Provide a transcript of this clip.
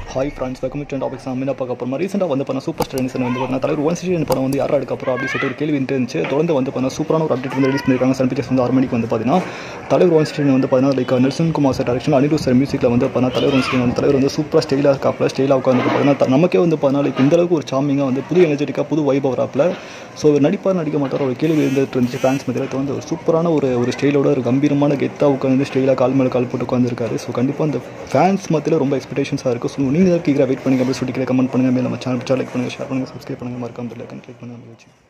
hi friends welcome to topics நம்ம என்ன பார்க்க போகிறோம் ரீசெண்டாக வந்து பண்ண சூப்பர் ஸ்டார்ஸ் வந்து பார்த்தீங்கன்னா தலைவர் ஒன் சிக்ஸ்டி படம் வந்து யாரா எடுக்க போகிறோம் அப்படின்னு சொல்லிட்டு ஒரு கேள்வி வந்துட்டு இருந்துச்சு தொடர்ந்து வந்து பார்த்தீங்கன்னா சூப்பரான ஒரு அப்டேட் வந்து ரிலீஸ் பண்ணியிருக்காங்க சன் பிக்சர்ஸ் வந்து ஆறு மணிக்கு வந்து பார்த்தீங்கன்னா தலைவர் ஒன் சிக்ஸ்டி வந்து பார்த்தீங்கன்னா like Nelson Kumar sir direction Anirudh sir மியூசிக்கில் வந்து பார்த்தீங்கன்னா தலைவர் ஒன் சிக்ஸ்டி வந்து தலைவர் வந்து சூப்பராக ஸ்டைலாக இருக்காப்ல ஸ்டைலாக உட்காந்து பார்த்தீங்கன்னா த- நமக்கே வந்து பார்த்தீங்கன்னா லைக் இந்த அளவுக்கு ஒரு சாமிங்காக வந்து புது எனர்ஜெட்டிக்காக புது வைப் வராப்பில் ஸோ நடிப்பார் நடிக்க மாட்டார் ஒரு கேள்வி இருந்துட்டு இருந்துச்சு ஃபேன்ஸ் மத்தியில் வந்து ஒரு சூப்பரான ஒரு ஒரு ஸ்டைலோட ஒரு கம்பீரமான கெத்தாக உட்காந்து ஸ்டைலாக கால் மேலே கால் போட்டு உட்காந்துருக்காரு ஸோ கண்டிப்பாக அந்த ஃபேன்ஸ் மத்தியில் ரொம்ப எக்ஸ்பெக்டேஷன்ஸாக இருக்குது ஸோ நீங்கள் கீழே வெயிட் பண்ணுங்க அப்படின்னு சொல்லி கமெண்ட் பண்ணுங்கள் மேலே நம்ம சேனல் லைக் பண்ணுங்கள் ஷேர் பண்ணுங்கள் சப்ஸ்கிரைப் பண்ணுங்கள் மறக்காம பெல் ஐக்கன் கிளிக் பண்ணுங்கள் வச்சு